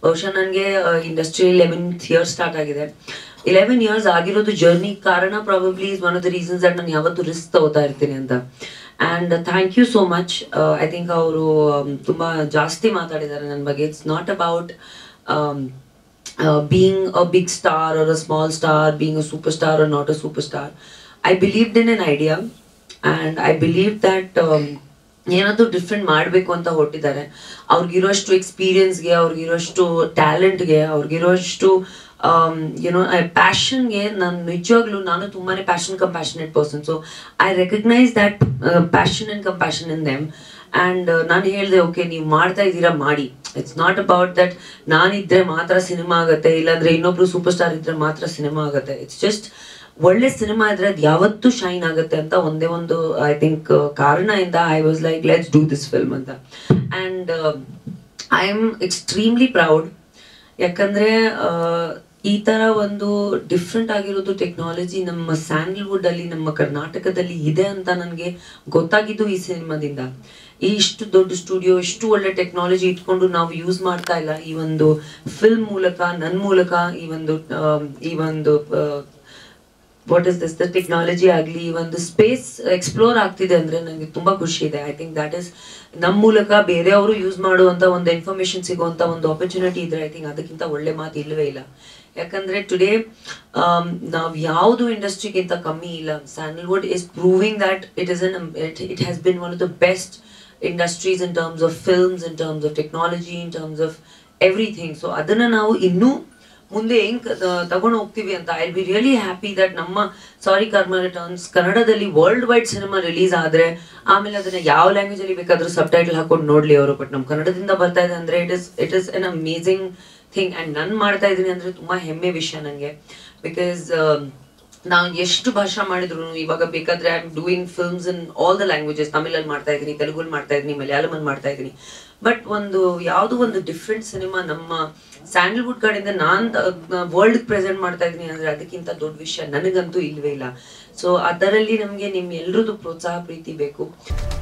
ಬಹುಶಃ ನನಗೆ industry eleventh year start ಆಗಿದೆ ಇಲೆವೆನ್ ಇಯರ್ಸ್ ಆಗಿರೋದು ಜರ್ನಿ ಕಾರಣ probably is one of the reasons that ನಾನು ಯಾವತ್ತೂ ರಿಸ್ಕ್ ತಗೋತಾ ಇರ್ತೀನಿ ಅಂತ and thank you so much I think ಅವರು ತುಂಬ ಜಾಸ್ತಿ ಮಾತಾಡಿದ್ದಾರೆ ನನ್ನ ಬಗ್ಗೆ it's not about being a big star or a small star, being a superstar or not a superstar. I believed in an idea and I believed that um, ಏನಾದರೂ different ಮಾಡಬೇಕು ಅಂತ ಹೊರಟಿದ್ದಾರೆ ಅವ್ರಿಗಿರೋಷ್ಟು ಎಕ್ಸ್ಪೀರಿಯನ್ಸ್ಗೆ ಅವ್ರಿಗಿರೋಷ್ಟು ಟ್ಯಾಲೆಂಟ್ಗೆ ಅವ್ರಿಗಿರೋಷ್ಟು ಯುನೋ ಪ್ಯಾಷನ್ಗೆ ನಾನು ನಿಜವಾಗ್ಲೂ ನಾನು ತುಂಬಾ passion compassionate person so I recognise that passion and compassion in them and ನಾನು ಹೇಳಿದೆ ಓಕೆ ನೀವು ಮಾಡ್ತಾ ಇದ್ದೀರಾ ಮಾಡಿ ಇಟ್ಸ್ ನಾಟ್ ಅಬೌಟ್ ದಟ್ ನಾನಿದ್ರೆ ಮಾತ್ರ ಸಿನಿಮಾ ಆಗುತ್ತೆ ಇಲ್ಲಾಂದ್ರೆ ಇನ್ನೊಬ್ರು ಸೂಪರ್ ಸ್ಟಾರ್ ಇದ್ರೆ ಮಾತ್ರ ಸಿನಿಮಾ ಆಗುತ್ತೆ ಇಟ್ಸ್ ಜಸ್ಟ್ ಒಳ್ಳೆ ಸಿನಿಮಾ ಇದ್ರೆ ಅದು ಯಾವತ್ತೂ ಶೈನ್ ಆಗುತ್ತೆ ಅಂತ ಒಂದೇ ಒಂದು ಐ ಥಿಂಕ್ ಕಾರಣದಿಂದ I was like let's do this film ಅಂತ and I am extremely proud ಯಾಕಂದ್ರೆ ಆ, ಈ ತರ ಒಂದು ಡಿಫ್ರೆಂಟ್ ಆಗಿರೋದು ಟೆಕ್ನಾಲಜಿ ನಮ್ಮ ಸ್ಯಾಂಡಲ್ವುಡ್ ಅಲ್ಲಿ ನಮ್ಮ ಕರ್ನಾಟಕದಲ್ಲಿ ಇದೆ ಅಂತ ನನಗೆ ಗೊತ್ತಾಗಿದ್ದು ಈ ಸಿನಿಮಾದಿಂದ ಈ ಇಷ್ಟು ದೊಡ್ಡ ಸ್ಟುಡಿಯೋ ಇಷ್ಟು ಒಳ್ಳೆ ಟೆಕ್ನಾಲಜಿ ಇಟ್ಕೊಂಡು ನಾವು ಯೂಸ್ ಮಾಡ್ತಾ ಇಲ್ಲ ಈ ಒಂದು ಫಿಲ್ಮ್ ಮೂಲಕ ನನ್ನ ಮೂಲಕ ಈ ಒಂದು ಆ, ಈ ಒಂದು what is this the technology ಆಗಲಿ ಒಂದು ಸ್ಪೇಸ್ ಎಕ್ಸ್ಪ್ಲೋರ್ ಆಗ್ತಿದೆ ಅಂದ್ರೆ ನನಗೆ ತುಂಬಾ ಖುಷಿ ಇದೆ ಐ ಥಿಂಕ್ ದಟ್ ಇಸ್ ನಮ್ಮ ಮೂಲಕ ಬೇರೆಯವರು ಯೂಸ್ ಮಾಡುವಂತ ಒಂದು ಇನ್ಫಾರ್ಮೇಶನ್ ಸಿಗುವಂತ ಒಂದು ಆಪರ್ಚುನಿಟಿ ಇದ್ರೆ ಐ ಥಿಂಕ್ ಅದಕ್ಕಿಂತ ಒಳ್ಳೆ ಮಾತು ಇಲ್ಲವೇ ಇಲ್ಲ ಯಾಕಂದ್ರೆ ಟುಡೇ ನಾವು ಯಾವುದು ಇಂಡಸ್ಟ್ರಿಗಿಂತ ಕಮ್ಮಿ ಇಲ್ಲ Sandalwood is proving that it is an it has been one of the best industries in terms of films in terms of technology in terms of everything so ಅದನ್ನ ನಾವು ಇನ್ನೂ ಮುಂದೆ ಹೆಂಗ್ ತಗೊಂಡು ಹೋಗ್ತೀವಿ ಅಂತ I be really happy that ನಮ್ಮ ಸಾರಿ ಕರ್ಮ ರಿಟರ್ನ್ಸ್ ಕನ್ನಡದಲ್ಲಿ ವರ್ಲ್ಡ್ ವೈಡ್ ಸಿನಿಮಾ ರಿಲೀಸ್ ಆದ್ರೆ ಆಮೇಲೆ ಅದನ್ನ ಯಾವ ಲ್ಯಾಂಗ್ವೇಜ್ ಅಲ್ಲಿ ಬೇಕಾದ್ರೂ ಸಬ್ ಟೈಟಲ್ ಹಾಕೊಂಡು ನೋಡ್ಲಿ ಅವರು ಬಟ್ ನಮ್ಮ ಕನ್ನಡದಿಂದ ಬರ್ತಾ ಇದೆ ಅಂದ್ರೆ it is it is an amazing thing and ನನ್ ಮಾಡ್ತಾ ಇದೀನಿ ಅಂದ್ರೆ ತುಂಬಾ ಹೆಮ್ಮೆ ವಿಷಯ ನನಗೆ ಬಿಕಾಸ್ ನಾವು ಎಷ್ಟು ಭಾಷಾ ಮಾಡಿದ್ರು ಇವಾಗ ಬೇಕಾದ್ರೆ I am doing films in all the languages ತಮಿಳಲ್ಲಿ ಮಾಡ್ತಾ ಇದ್ದೀನಿ ತೆಲುಗಲ್ಲಿ ಮಾಡ್ತಾ ಇದ್ದೀನಿ ಮಲಯಾಳಮಲ್ಲಿ ಮಾಡ್ತಾ ಇದ್ದೀನಿ ಬಟ್ ಒಂದು ಯಾವುದೋ ಒಂದು ಡಿಫ್ರೆಂಟ್ ಸಿನಿಮಾ ನಮ್ಮ ಸ್ಯಾಂಡಲ್ವುಡ್ ಕಡೆಯಿಂದ ನಾನ್ ವರ್ಲ್ಡ್ ಪ್ರೆಸೆಂಟ್ ಮಾಡ್ತಾ ಇದ್ದೀನಿ ಅಂದ್ರೆ ಅದಕ್ಕಿಂತ ದೊಡ್ಡ ವಿಷಯ ನನಗಂತೂ ಇಲ್ವೇ ಇಲ್ಲ ಸೊ ಅದರಲ್ಲಿ ನಮಗೆ ನಿಮ್ ಎಲ್ರದ್ದು ಪ್ರೋತ್ಸಾಹ ಪ್ರೀತಿ ಬೇಕು